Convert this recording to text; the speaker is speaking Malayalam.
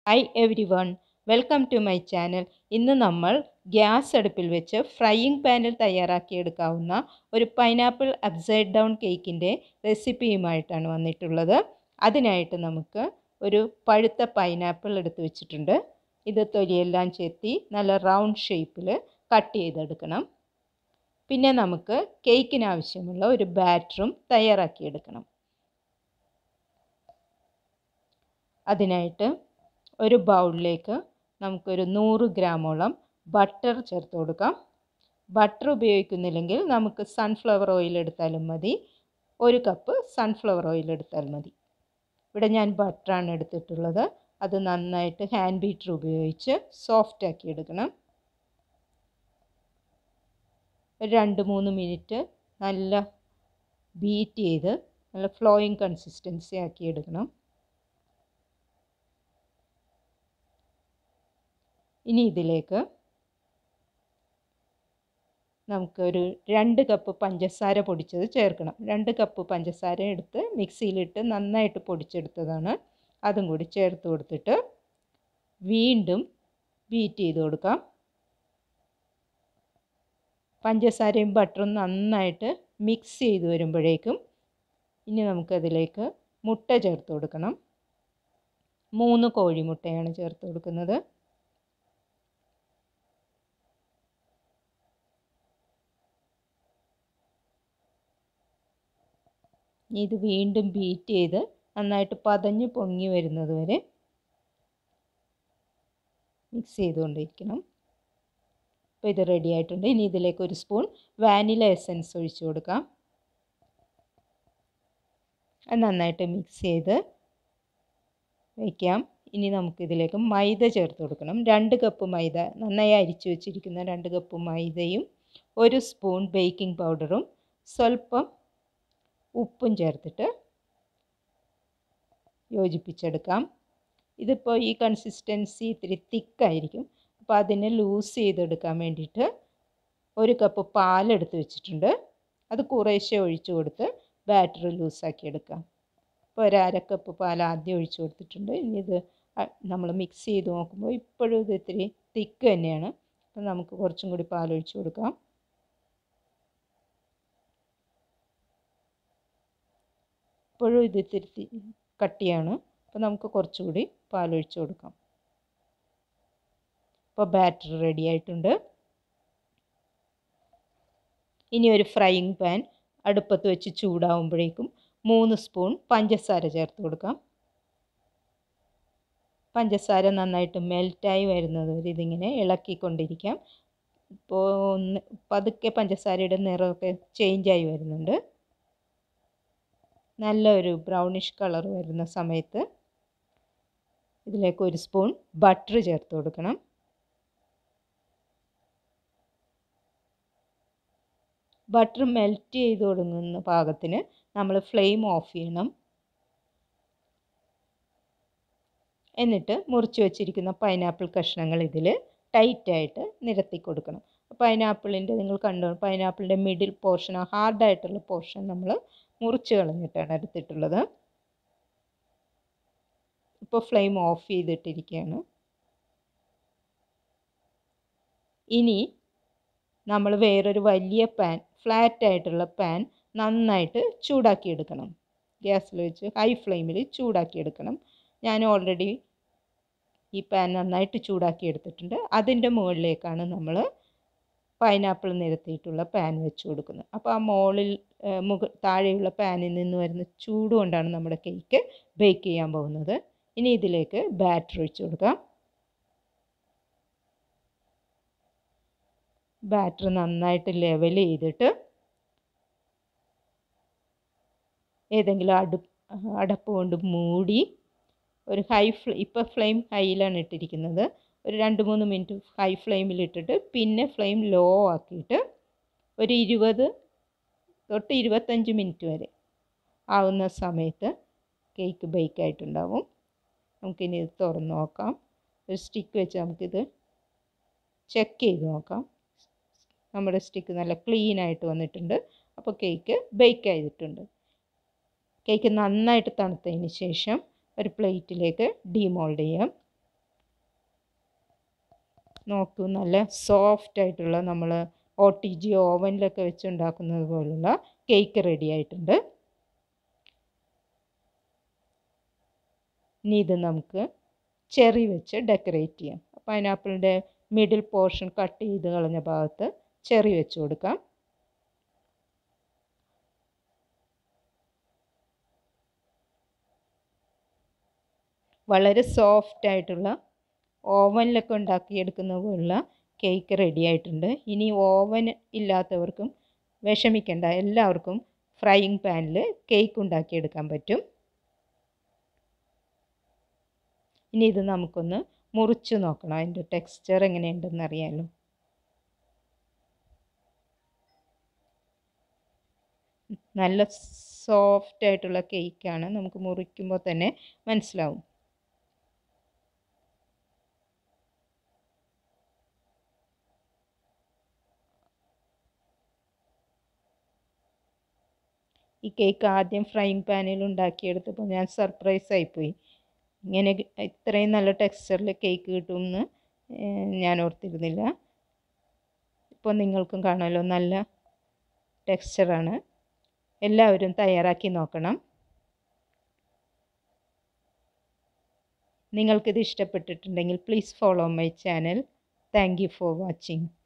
hi everyone welcome to my channel ഇന്ന് നമ്മൾ ഗ്യാസ് അടുപ്പിൽ വെച്ച് ഫ്രൈയിങ് പാനിൽ തയ്യാറാക്കിയെടുക്കാവുന്ന ഒരു പൈനാപ്പിൾ അപ്സൈഡ് ഡൗൺ കേക്കിൻ്റെ റെസിപ്പിയുമായിട്ടാണ് വന്നിട്ടുള്ളത് അതിനായിട്ട് നമുക്ക് ഒരു പഴുത്ത പൈനാപ്പിൾ എടുത്ത് വെച്ചിട്ടുണ്ട് ഇത് തൊലിയെല്ലാം ചെത്തി നല്ല റൗണ്ട് ഷേപ്പിൽ കട്ട് ചെയ്തെടുക്കണം പിന്നെ നമുക്ക് കേക്കിന് ആവശ്യമുള്ള ഒരു ബാറ്ററും തയ്യാറാക്കിയെടുക്കണം അതിനായിട്ട് ഒരു ബൗളിലേക്ക് നമുക്കൊരു നൂറ് ഗ്രാമോളം ബട്ടർ ചേർത്ത് കൊടുക്കാം ബട്ടർ ഉപയോഗിക്കുന്നില്ലെങ്കിൽ നമുക്ക് സൺഫ്ലവർ ഓയിൽ എടുത്താലും മതി ഒരു കപ്പ് സൺഫ്ലവർ ഓയിൽ എടുത്താൽ മതി ഇവിടെ ഞാൻ ബട്ടറാണ് എടുത്തിട്ടുള്ളത് അത് നന്നായിട്ട് ഹാൻഡ് ബീറ്റർ ഉപയോഗിച്ച് സോഫ്റ്റ് ആക്കി എടുക്കണം ഒരു രണ്ട് മൂന്ന് മിനിറ്റ് നല്ല ബീറ്റ് ചെയ്ത് നല്ല ഫ്ലോയിങ് കൺസിസ്റ്റൻസി ആക്കി എടുക്കണം ഇനി ഇതിലേക്ക് നമുക്കൊരു രണ്ട് കപ്പ് പഞ്ചസാര പൊടിച്ചത് ചേർക്കണം രണ്ട് കപ്പ് പഞ്ചസാര എടുത്ത് മിക്സിയിലിട്ട് നന്നായിട്ട് പൊടിച്ചെടുത്തതാണ് അതും കൂടി ചേർത്ത് കൊടുത്തിട്ട് വീണ്ടും ബീറ്റ് ചെയ്ത് കൊടുക്കാം പഞ്ചസാരയും ബട്ടറും നന്നായിട്ട് മിക്സ് ചെയ്ത് വരുമ്പോഴേക്കും ഇനി നമുക്കതിലേക്ക് മുട്ട ചേർത്ത് കൊടുക്കണം മൂന്ന് കോഴിമുട്ടയാണ് ചേർത്ത് കൊടുക്കുന്നത് ഇത് വീണ്ടും ബീറ്റ് ചെയ്ത് നന്നായിട്ട് പതഞ്ഞ് പൊങ്ങി വരുന്നത് വരെ മിക്സ് ചെയ്തുകൊണ്ടിരിക്കണം അപ്പോൾ ഇത് റെഡി ആയിട്ടുണ്ട് ഇനി ഇതിലേക്ക് ഒരു സ്പൂൺ വാനില എസൻസ് ഒഴിച്ചു കൊടുക്കാം അത് നന്നായിട്ട് മിക്സ് ചെയ്ത് വയ്ക്കാം ഇനി നമുക്കിതിലേക്ക് മൈദ ചേർത്ത് കൊടുക്കണം രണ്ട് കപ്പ് മൈദ നന്നായി അരിച്ചു വെച്ചിരിക്കുന്ന രണ്ട് കപ്പ് മൈദയും ഒരു സ്പൂൺ ബേക്കിംഗ് പൗഡറും സ്വല്പം ഉപ്പും ചേർത്തിട്ട് യോജിപ്പിച്ചെടുക്കാം ഇതിപ്പോൾ ഈ കൺസിസ്റ്റൻസി ഇത്തിരി തിക്കായിരിക്കും അപ്പോൾ അതിനെ ലൂസ് ചെയ്തെടുക്കാൻ വേണ്ടിയിട്ട് ഒരു കപ്പ് പാലെടുത്ത് വെച്ചിട്ടുണ്ട് അത് കുറേശ്ശെ ഒഴിച്ചു കൊടുത്ത് ബാറ്റർ ലൂസാക്കി എടുക്കാം ഇപ്പോൾ ഒരു അര കപ്പ് പാൽ ആദ്യം ഒഴിച്ചു കൊടുത്തിട്ടുണ്ട് ഇനി ഇത് നമ്മൾ മിക്സ് ചെയ്ത് നോക്കുമ്പോൾ ഇപ്പോഴും ഇത് ഇത്തിരി തിക്ക് തന്നെയാണ് അപ്പോൾ നമുക്ക് കുറച്ചും കൂടി പാൽ ഒഴിച്ചു കൊടുക്കാം ഇപ്പോഴും ഇത് ഇത്തിരി കട്ടിയാണ് അപ്പോൾ നമുക്ക് കുറച്ചുകൂടി പാലൊഴിച്ച് കൊടുക്കാം ഇപ്പോൾ ബാറ്റർ റെഡി ആയിട്ടുണ്ട് ഇനി ഒരു ഫ്രൈയിങ് പാൻ അടുപ്പത്ത് വെച്ച് ചൂടാവുമ്പോഴേക്കും മൂന്ന് സ്പൂൺ പഞ്ചസാര ചേർത്ത് കൊടുക്കാം പഞ്ചസാര നന്നായിട്ട് മെൽറ്റായി വരുന്നത് വരെ ഇതിങ്ങനെ ഇളക്കിക്കൊണ്ടിരിക്കാം ഇപ്പോൾ ഒന്ന് പതുക്കെ പഞ്ചസാരയുടെ നിറമൊക്കെ ചേഞ്ചായി വരുന്നുണ്ട് നല്ലൊരു ബ്രൗണിഷ് കളർ വരുന്ന സമയത്ത് ഇതിലേക്ക് ഒരു സ്പൂൺ ബട്ടർ ചേർത്ത് കൊടുക്കണം ബട്ടർ മെൽറ്റ് ചെയ്ത് തുടങ്ങുന്ന പാകത്തിന് നമ്മൾ ഫ്ലെയിം ഓഫ് ചെയ്യണം എന്നിട്ട് മുറിച്ച് വെച്ചിരിക്കുന്ന പൈനാപ്പിൾ കഷ്ണങ്ങൾ ഇതിൽ ടൈറ്റായിട്ട് നിരത്തി കൊടുക്കണം പൈനാപ്പിളിൻ്റെ നിങ്ങൾ കണ്ടോ പൈനാപ്പിളിൻ്റെ മിഡിൽ പോർഷൻ ഹാർഡായിട്ടുള്ള പോർഷൻ നമ്മൾ മുറിച്ച് കളഞ്ഞിട്ടാണ് എടുത്തിട്ടുള്ളത് ഇപ്പോൾ ഫ്ലെയിം ഓഫ് ചെയ്തിട്ടിരിക്കുകയാണ് ഇനി നമ്മൾ വേറൊരു വലിയ പാൻ ഫ്ലാറ്റ് ആയിട്ടുള്ള പാൻ നന്നായിട്ട് ചൂടാക്കി എടുക്കണം ഗ്യാസിൽ വെച്ച് ഹൈ ഫ്ലെയിമിൽ ചൂടാക്കി എടുക്കണം ഞാൻ ഓൾറെഡി ഈ പാൻ നന്നായിട്ട് ചൂടാക്കി എടുത്തിട്ടുണ്ട് അതിൻ്റെ മുകളിലേക്കാണ് നമ്മൾ പൈനാപ്പിൾ നിരത്തിയിട്ടുള്ള പാൻ വെച്ച് കൊടുക്കുന്നത് അപ്പോൾ ആ മുകളിൽ മുക താഴെയുള്ള പാനിൽ നിന്ന് വരുന്ന ചൂട് കൊണ്ടാണ് നമ്മുടെ കേക്ക് ബേക്ക് ചെയ്യാൻ പോകുന്നത് ഇനി ഇതിലേക്ക് ബാറ്റർ ഒഴിച്ച് കൊടുക്കാം ബാറ്റർ നന്നായിട്ട് ലെവൽ ചെയ്തിട്ട് ഏതെങ്കിലും അടു അടപ്പ് കൊണ്ട് മൂടി ഒരു ഹൈ ഫ്ലേ ഇപ്പോൾ ഫ്ലെയിം ഹൈയിലാണ് ഇട്ടിരിക്കുന്നത് ഒരു രണ്ട് മൂന്ന് മിനിറ്റ് ഹൈ ഫ്ലെയിമിൽ ഇട്ടിട്ട് പിന്നെ ഫ്ലെയിം ലോ ആക്കിയിട്ട് ഒരു ഇരുപത് തൊട്ട് ഇരുപത്തഞ്ച് മിനിറ്റ് വരെ ആവുന്ന സമയത്ത് കേക്ക് ബേക്ക് ആയിട്ടുണ്ടാവും നമുക്കിനി ഇത് തുറന്ന് നോക്കാം ഒരു സ്റ്റിക്ക് വെച്ച് നമുക്കിത് ചെക്ക് ചെയ്ത് നോക്കാം നമ്മുടെ സ്റ്റിക്ക് നല്ല ക്ലീൻ ആയിട്ട് വന്നിട്ടുണ്ട് അപ്പോൾ കേക്ക് ബേക്ക് ചെയ്തിട്ടുണ്ട് കേക്ക് നന്നായിട്ട് തണുത്തതിന് ശേഷം ഒരു പ്ലേറ്റിലേക്ക് ഡീമോൾഡ് ചെയ്യാം നോക്കൂ നല്ല സോഫ്റ്റ് ആയിട്ടുള്ള നമ്മൾ ഒ ടി ജി ഓവനിലൊക്കെ വെച്ച് ഉണ്ടാക്കുന്നത് പോലുള്ള കേക്ക് റെഡി ആയിട്ടുണ്ട് ഇനി ഇത് നമുക്ക് ചെറി വെച്ച് ഡെക്കറേറ്റ് ചെയ്യാം പൈനാപ്പിളിൻ്റെ മിഡിൽ പോർഷൻ കട്ട് ചെയ്ത് കളഞ്ഞ ഭാഗത്ത് ചെറി വെച്ച് കൊടുക്കാം വളരെ സോഫ്റ്റ് ആയിട്ടുള്ള ഓവനിലൊക്കെ ഉണ്ടാക്കിയെടുക്കുന്ന പോലുള്ള കേക്ക് റെഡി ആയിട്ടുണ്ട് ഇനി ഓവൻ ഇല്ലാത്തവർക്കും വിഷമിക്കേണ്ട എല്ലാവർക്കും ഫ്രൈയിങ് പാനിൽ കേക്ക് ഉണ്ടാക്കിയെടുക്കാൻ പറ്റും ഇനി ഇത് നമുക്കൊന്ന് മുറിച്ച് നോക്കണം അതിൻ്റെ ടെക്സ്ചർ എങ്ങനെയുണ്ടെന്ന് അറിയാമല്ലോ നല്ല സോഫ്റ്റ് ആയിട്ടുള്ള കേക്കാണ് നമുക്ക് മുറിക്കുമ്പോൾ തന്നെ മനസ്സിലാവും ഈ കേക്ക് ആദ്യം ഫ്രൈയിങ് പാനിൽ ഉണ്ടാക്കിയെടുത്തപ്പോൾ ഞാൻ സർപ്രൈസ് ആയിപ്പോയി ഇങ്ങനെ ഇത്രയും നല്ല ടെക്സ്ചറിൽ കേക്ക് കിട്ടുമെന്ന് ഞാൻ ഓർത്തിരുന്നില്ല ഇപ്പോൾ നിങ്ങൾക്കും കാണാമല്ലോ നല്ല ടെക്സ്ചറാണ് എല്ലാവരും തയ്യാറാക്കി നോക്കണം നിങ്ങൾക്കിത് ഇഷ്ടപ്പെട്ടിട്ടുണ്ടെങ്കിൽ please follow my channel thank you for watching